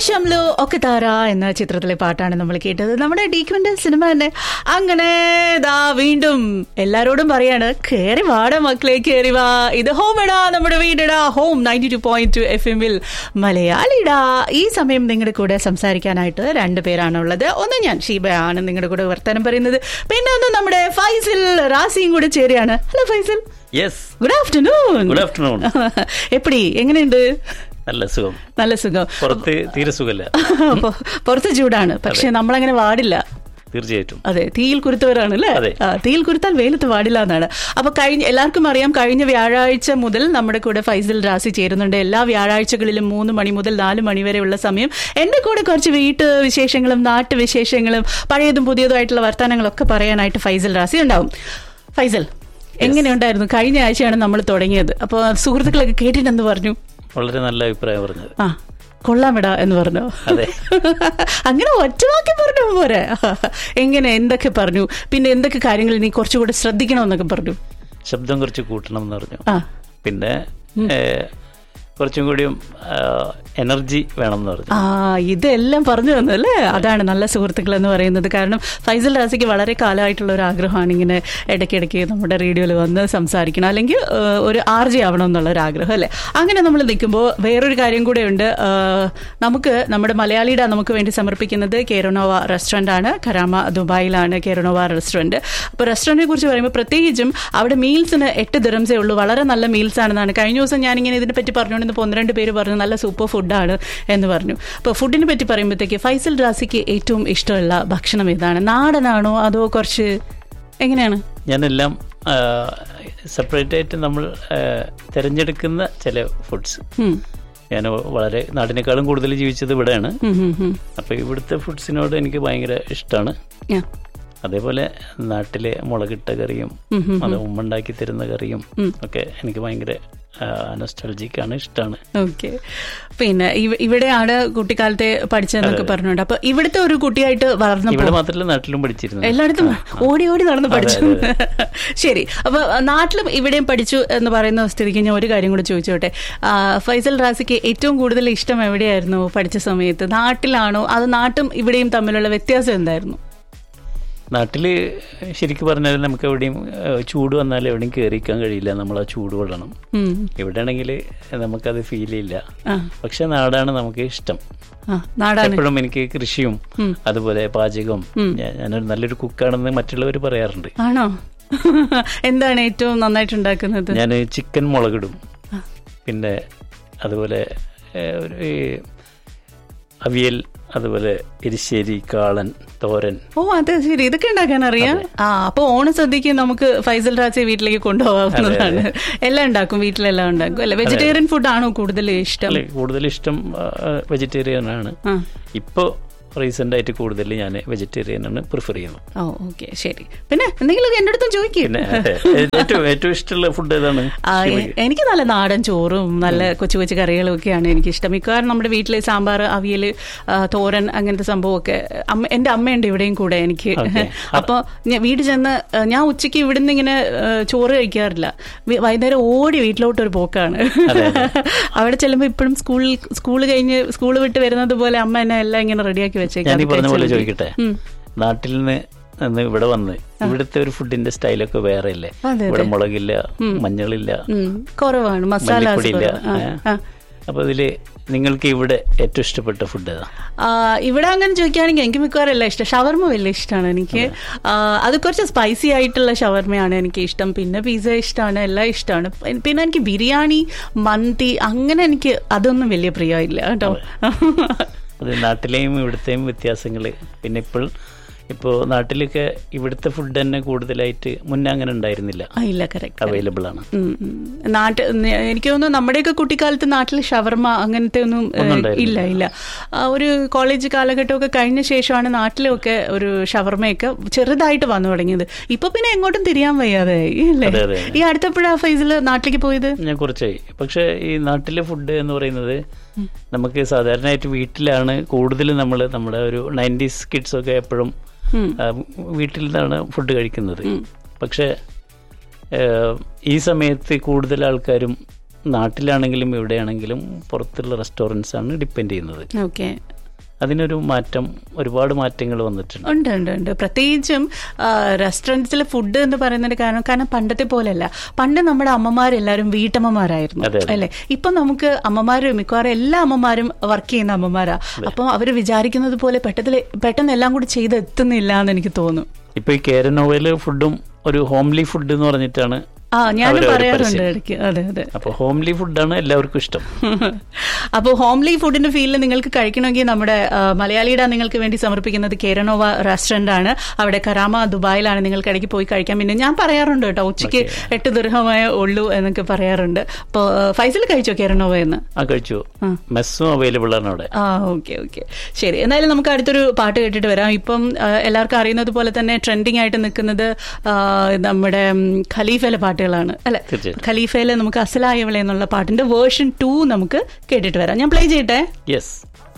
ആകാശംലോ ഒക്കെ താര എന്ന ചിത്രത്തിലെ പാട്ടാണ് നമ്മൾ കേട്ടത് നമ്മുടെ ഡീക്വന്റ് സിനിമ തന്നെ അങ്ങനെ ദാ വീണ്ടും എല്ലാരോടും പറയാണ് കേറി വാട മക്കളെ കേറി വാ ഇത് ഹോം ഇടാ നമ്മുടെ വീടിടാ home ninety two point two F എമ്മിൽ മലയാളിടാ ഈ സമയം നിങ്ങളുടെ കൂടെ സംസാരിക്കാനായിട്ട് രണ്ട് പേരാണുള്ളത് ഒന്ന് ഞാൻ ഷീബയാണ് നിങ്ങളുടെ കൂടെ വർത്തമാനം പറയുന്നത് പിന്നെ ഒന്ന് നമ്മുടെ ഫൈസിൽ റാസിയും കൂടെ ചേരുകയാണ് hello Faisil yes good afternoon good afternoon എപ്പടി എങ്ങനെയുണ്ട് നല്ല സുഖം നല്ല സുഖം പുറത്ത് തീരെ സുഖമല്ല പൊ- പുറത്ത് ചൂടാണ് പക്ഷെ നമ്മളങ്ങനെ വാടില്ല തീർച്ചയായിട്ടും അതെ തീയിൽ കുരുത്തവരാണ് അല്ലേ അതെ. ആ, തീയിൽ കുരുത്താൽ വെയിലത്ത് പാടില്ല എന്നാണ് അപ്പൊ കഴിഞ്ഞ എല്ലാവർക്കും അറിയാം കഴിഞ്ഞ വ്യാഴാഴ്ച മുതൽ നമ്മുടെ കൂടെ ഫൈസൽ റാസി ചേരുന്നുണ്ട് എല്ലാ വ്യാഴാഴ്ചകളിലും മൂന്ന് മണി മുതൽ നാല് മണി വരെയുള്ള സമയം എന്റെ കൂടെ കുറച്ച് വീട്ട് വിശേഷങ്ങളും നാട്ടുവിശേഷങ്ങളും പഴയതും പുതിയതുമായിട്ടുള്ള വർത്തമാനങ്ങളൊക്കെ പറയാനായിട്ട് ഫൈസൽ റാസി ഉണ്ടാവും ഫൈസൽ എങ്ങനെയുണ്ടായിരുന്നു കഴിഞ്ഞ ആഴ്ചയാണ് നമ്മൾ തുടങ്ങിയത് അപ്പോൾ സുഹൃത്തുക്കളൊക്കെ കേട്ടിട്ടെന്ന് പറഞ്ഞു വളരെ നല്ല അഭിപ്രായം പറഞ്ഞത് ആ കൊള്ളാം വിടാ എന്ന് പറഞ്ഞു അതെ. അങ്ങനെ ഒറ്റവാക്കി പറഞ്ഞു പോരെ എങ്ങനെ എന്തൊക്കെ പറഞ്ഞു പിന്നെ എന്തൊക്കെ കാര്യങ്ങൾ നീ കുറച്ചുകൂടെ ശ്രദ്ധിക്കണമെന്നൊക്കെ പറഞ്ഞു ശബ്ദം കുറച്ച് കൂട്ടണം എന്ന് പറഞ്ഞു ആ പിന്നെ ഏ, കുറച്ചും കൂടിയും എനർജി വേണം എന്ന് പറഞ്ഞു ആ ഇതെല്ലാം പറഞ്ഞു തന്നല്ലേ അതാണ് നല്ല സുഹൃത്തുക്കൾ എന്ന് പറയുന്നത് കാരണം ഫൈസൽ റാസിക്ക് വളരെ കാലമായിട്ടുള്ള ഒരു ആഗ്രഹമാണ് ഇങ്ങനെ ഇടയ്ക്കിടയ്ക്ക് നമ്മുടെ റേഡിയോയിൽ വന്ന് സംസാരിക്കണം അല്ലെങ്കിൽ ആ, ഒരു ആർ ജി ആവണം എന്നുള്ള ഒരു ആഗ്രഹം അല്ലേ അങ്ങനെ നമ്മൾ നിൽക്കുമ്പോൾ വേറൊരു കാര്യം കൂടെ ഉണ്ട് ആ, നമുക്ക് നമ്മുടെ മലയാളിയുടെ നമുക്ക് വേണ്ടി സമർപ്പിക്കുന്നത് കേരനോവ റെസ്റ്റോറൻ്റ് ആണ് കരാമ ദുബായിലാണ് കേരനോവ റെസ്റ്റോറൻറ്റ് അപ്പോൾ റെസ്റ്റോറൻറ്റിനെ കുറിച്ച് പറയുമ്പോൾ പ്രത്യേകിച്ചും അവിടെ മീൽസിന് എട്ട് ദിറംസേ ഉള്ളൂ വളരെ നല്ല മീൽസ് ആണെന്നാണ് കഴിഞ്ഞ ദിവസം ഞാനിങ്ങനെ ഇതിനെ പറ്റി പറഞ്ഞുകൊണ്ടിരുന്നപ്പോൾ ഒന്ന് രണ്ട് പേര് പറഞ്ഞു നല്ല സൂപ്പർ ഫുഡാണ് എന്ന് പറഞ്ഞു അപ്പോൾ ഫുഡിനെ പറ്റി പറയുമ്പോഴത്തേക്ക് ഫൈസൽ റാസിക്ക് ഏറ്റവും ഇഷ്ടമുള്ള ഭക്ഷണം ഏതാണ് നാടനാണോ അതോ കുറച്ച് എങ്ങനെയാണ് ഞാനെല്ലാം സെപ്പറേറ്റ് ആയിട്ട് നമ്മൾ ആ, തിരഞ്ഞെടുക്കുന്ന ചില ഫുഡ്സ് ഉം. ഞാൻ വളരെ നാടിനേക്കാളും കൂടുതൽ ജീവിച്ചത് ഇവിടെയാണ് ഉം, ഉം, ഉം. അപ്പോൾ ഇവിടുത്തെ ഫുഡ്സിനോട് എനിക്ക് ഭയങ്കര ഇഷ്ടമാണ് Yeah. അതേപോലെ നാട്ടിലെ മുളകിട്ട കറിയും ഉം, ഉം, അത് ഉമ്മ ഉണ്ടാക്കി തരുന്ന കറിയും ഒക്കെ എനിക്ക് ഭയങ്കര നൊസ്റ്റാൾജിക്കാണ് ഇഷ്ടമാണ് ഓക്കെ പിന്നെ ഇവ- ഇവിടെയാണ് കുട്ടിക്കാലത്തെ പഠിച്ചതെന്നൊക്കെ പറഞ്ഞുകൊണ്ട് അപ്പൊ ഇവിടുത്തെ ഒരു കുട്ടിയായിട്ട് വളർന്നപ്പോൾ ഇവിടെ മാത്രമല്ല നാട്ടിലും പഠിച്ചിരുന്നു എല്ലായിടത്തും ഓടി ഓടി നടന്ന് പഠിച്ചു ശരി അപ്പൊ നാട്ടിലും ഇവിടെയും പഠിച്ചു എന്ന് പറയുന്ന സ്ഥിതിക്ക് ഞാൻ ഒരു കാര്യം കൂടെ ചോദിച്ചോട്ടെ ആ, ഫൈസൽ റാസിക്ക് ഏറ്റവും കൂടുതൽ ഇഷ്ടം എവിടെയായിരുന്നു പഠിച്ച സമയത്ത് നാട്ടിലാണോ അത് നാട്ടും ഇവിടെയും തമ്മിലുള്ള വ്യത്യാസം എന്തായിരുന്നു നാട്ടിൽ ശരിക്കും പറഞ്ഞാൽ നമുക്ക് എവിടെയും ഏഹ്, ചൂട് വന്നാൽ എവിടെയും കയറിക്കാൻ കഴിയില്ല നമ്മൾ ആ ചൂട് കൊള്ളണം ഉം. ഇവിടെയാണെങ്കിൽ നമുക്കത് ഫീൽ ചെയ്യില്ല ആ, പക്ഷെ നാടാണ് നമുക്ക് ഇഷ്ടം ആ, നാടാണ് എപ്പോഴും എനിക്ക് കൃഷിയും അതുപോലെ പാചകവും ഞാൻ- ഞാനൊരു നല്ലൊരു കുക്കാണെന്ന് മറ്റുള്ളവർ പറയാറുണ്ട് ആണോ എന്താണ് ഏറ്റവും നന്നായിട്ട് ഉണ്ടാക്കുന്നത് ഞാൻ ചിക്കൻ മുളകിടും പിന്നെ അതുപോലെ ഏഹ്, ഒരു ഈ അവിയൽ അതുപോലെ എരിശ്ശേരി കാളൻ തോരൻ ഓ അതെ ശരി ഇതൊക്കെ ഉണ്ടാക്കാൻ അറിയാം ആ അപ്പൊ ഓണസദ്യക്ക് നമുക്ക് ഫൈസൽ രാജയെ വീട്ടിലേക്ക് കൊണ്ടുപോകാവുന്നതാണ് എല്ലാം ഉണ്ടാക്കും വീട്ടിലെല്ലാം ഉണ്ടാക്കും അല്ലെ വെജിറ്റേറിയൻ ഫുഡ് ആണോ കൂടുതൽ ഇഷ്ടം അല്ലെ കൂടുതൽ ഇഷ്ടം വെജിറ്റേറിയൻ ആണ് ആ ഇപ്പോൾ റീസെന്റ് ആയിട്ട് കൂടുതൽ ഞാൻ വെജിറ്റേറിയൻ ആണ് പ്രിഫർ ചെയ്യുന്നത് ഓ ഓക്കെ ശരി പിന്നെ എന്തെങ്കിലും എന്റെ അടുത്തും ചോദിക്കും പിന്നെ അതെ, ഏറ്റവും ഏറ്റവും ഇഷ്ടമുള്ള ഫുഡ് ഏതാണ് ആ, എ- എനിക്ക് നല്ല നാടൻ ചോറും നല്ല കൊച്ചു കൊച്ചു കറികളും ഒക്കെയാണ് എനിക്ക് ഇഷ്ടം മിക്കവാറും നമ്മുടെ വീട്ടിലെ സാമ്പാർ അവിയൽ ആ, തോരൻ അങ്ങനത്തെ സംഭവമൊക്കെ അമ്മ എന്റെ അമ്മയുണ്ട് ഇവിടെയും കൂടെ എനിക്ക് Okay. അപ്പോൾ ഞാൻ വീട്ടിൽ ചെന്ന് ആ, ഞാൻ ഉച്ചയ്ക്ക് ഇവിടുന്ന് ഇങ്ങനെ ആ, ചോറ് കഴിക്കാറില്ല വി- വൈകുന്നേരം ഓടി വീട്ടിലോട്ട് ഒരു പോക്കാണ് അവിടെ ചെല്ലുമ്പോൾ ഇപ്പോഴും സ്കൂളിൽ സ്കൂൾ കഴിഞ്ഞ് സ്കൂൾ വിട്ട് വരുന്നത് പോലെ അമ്മ എന്നെ എല്ലാം ഇങ്ങനെ റെഡിയാക്കി വെച്ചേക്കാം ഞാൻ ഈ അത് പറഞ്ഞ പോലെ കഴിച്ചാൽ മതി. ചോദിക്കട്ടെ ഉം. നാട്ടിൽ നിന്ന് നിന്ന് ഇവിടെ വന്ന് ഇവിടുത്തെ ഒരു ഫുഡിന്റെ സ്റ്റൈലൊക്കെ വേറെ അല്ലേ അതെ, ഇവിടെ മുളകില്ല മഞ്ഞളില്ല ഉം. കുറവാണ് മസാല മല്ലിപ്പൊടിയില്ല ഏ? അപ്പൊ ഇതില് നിങ്ങൾക്ക് ഇവിടെ ഏറ്റവും ഇഷ്ടപ്പെട്ട ഫുഡ് ഏതാ ആ, ഇവിടെ അങ്ങനെ ചോദിക്കുകയാണെങ്കിൽ എനിക്ക് മിക്കവാറും എല്ലാം ഇഷ്ടം ഷവർമ വലിയ ഇഷ്ടമാണ് എനിക്ക് ആ, അത് കുറച്ച് സ്പൈസി ആയിട്ടുള്ള ഷവർമയാണ് എനിക്ക് ഇഷ്ടം പിന്നെ പിസ്സ ഇഷ്ടമാണ് എല്ലാം ഇഷ്ടമാണ് പിന്നെ എനിക്ക് ബിരിയാണി മന്തി അങ്ങനെ എനിക്ക് അതൊന്നും വലിയ പ്രിയമില്ല കേട്ടോ അത് നാട്ടിലെയും ഇവിടുത്തെയും വ്യത്യാസങ്ങൾ പിന്നെ ഇപ്പോൾ ഇപ്പോൾ നാട്ടിലൊക്കെ ഇവിടുത്തെ ഫുഡ് തന്നെ കൂടുതലായിട്ട് മുന്നേ അങ്ങനെ ഉണ്ടായിരുന്നില്ല ആ, ഇല്ല കറക്റ്റ് അവൈലബിൾ ആണ് നാട്ട് എനിക്ക് തോന്നുന്നു നമ്മുടെയൊക്കെ കുട്ടിക്കാലത്ത് നാട്ടിൽ ഷവർമ അങ്ങനത്തെ ഒന്നും ഏ, ഉണ്ടായിരുന്നില്ല. ഇല്ല ഇല്ല ആ, ഒരു കോളേജ് കാലഘട്ടമൊക്കെ കഴിഞ്ഞ ശേഷമാണ് നാട്ടിലൊക്കെ ഒരു ഷവർമയൊക്കെ ചെറുതായിട്ട് വന്നു തുടങ്ങിയത് ഇപ്പൊ പിന്നെ എങ്ങോട്ടും തിരിയാൻ വയ്യാതെ അല്ലേ അതെ, അതെ. ഈ അടുത്തപ്പോഴാ ഫൈസിൽ നാട്ടിലേക്ക് പോയത് ഞാൻ കുറച്ചായി പക്ഷേ ഈ നാട്ടിലെ ഫുഡ് എന്ന് പറയുന്നത് നമുക്ക് സാധാരണയായിട്ട് വീട്ടിലാണ് കൂടുതൽ നമ്മൾ നമ്മുടെ ഒരു നയൻറ്റീസ് കിഡ്സ് ഒക്കെ എപ്പോഴും ഉം. ആ, വീട്ടിൽ നിന്നാണ് ഫുഡ് കഴിക്കുന്നത് പക്ഷേ ഏഹ്, ഈ സമയത്ത് കൂടുതൽ ആൾക്കാരും നാട്ടിലാണെങ്കിലും ഇവിടെയാണെങ്കിലും പുറത്തുള്ള റെസ്റ്റോറൻറ്റ്സ് ആണ് ഡിപ്പെൻഡ് ചെയ്യുന്നത് ഓക്കെ അതിനൊരു മാറ്റം ഒരുപാട് മാറ്റങ്ങൾ വന്നിട്ടുണ്ട് ഉണ്ട് ഉണ്ട് ഉണ്ട് പ്രത്യേകിച്ചും റെസ്റ്റോറൻറ്റ്സിലെ ഫുഡ് എന്ന് പറയുന്നതിന്റെ കാരണം കാരണം പണ്ടത്തെ പോലെയല്ല പണ്ട് നമ്മുടെ അമ്മമാരെല്ലാവരും വീട്ടമ്മമാരായിരുന്നു അതെ, അതെ. അല്ലെ ഇപ്പൊ നമുക്ക് അമ്മമാരും മിക്കവാറും എല്ലാ അമ്മമാരും വർക്ക് ചെയ്യുന്ന അമ്മമാരാ അപ്പം അവർ വിചാരിക്കുന്നത് പോലെ പെട്ടെന്ന് പെട്ടെന്ന് എല്ലാം കൂടി ചെയ്ത് എത്തുന്നില്ല എന്ന് എനിക്ക് തോന്നും ഇപ്പൊ ഈ കേരനോവയില് ഫുഡും ഒരു ഹോംലി ഫുഡ് എന്ന് പറഞ്ഞിട്ടാണ് ആ ഞാൻ അവര് ഒരു പറയാറുണ്ട് പരസ്യം. ഇടയ്ക്ക് അതെ അതെ അപ്പൊ ഹോംലി ഫുഡാണ് എല്ലാവർക്കും ഇഷ്ടം അപ്പോൾ ഹോംലി ഫുഡിന്റെ ഫീലിൽ നിങ്ങൾക്ക് കഴിക്കണമെങ്കിൽ നമ്മുടെ ആ, മലയാളിയുടെ നിങ്ങൾക്ക് വേണ്ടി സമർപ്പിക്കുന്നത് കേരനോവ റെസ്റ്റോറന്റ് ആണ് അവിടെ കരാമ ദുബായിലാണ് നിങ്ങൾക്ക് ഇടയ്ക്ക് പോയി കഴിക്കാൻ പിന്നെ ഞാൻ പറയാറുണ്ട് കേട്ടോ ഉച്ചയ്ക്ക് എട്ട് ദൃഹമേ ഉള്ളൂ എന്നൊക്കെ പറയാറുണ്ട് അപ്പോൾ ഫൈസൽ കഴിച്ചോ കേരനോവ എന്ന് ആ കഴിച്ചു മെസ്സും അവൈലബിൾ ആണ് അവിടെ ആ ഓക്കെ ഓക്കെ ശരി എന്നാലും നമുക്ക് അടുത്തൊരു പാട്ട് കേട്ടിട്ട് വരാം ഇപ്പം ആ, എല്ലാവർക്കും അറിയുന്നത് പോലെ തന്നെ ട്രെൻഡിങ് ആയിട്ട് നിൽക്കുന്നത് ആ, നമ്മുടെ ഉം, ഖലീഫയിലെ പാട്ടുകളാണ് അല്ലെ തീർച്ചയായിട്ടും. ഖലീഫയിലെ നമുക്ക് അസലായവളെ എന്നുള്ള പാട്ടിന്റെ വേർഷൻ ടു നമുക്ക് കേട്ടിട്ട് വരാം ഞാൻ പ്ലേ ചെയ്യട്ടെ യെസ്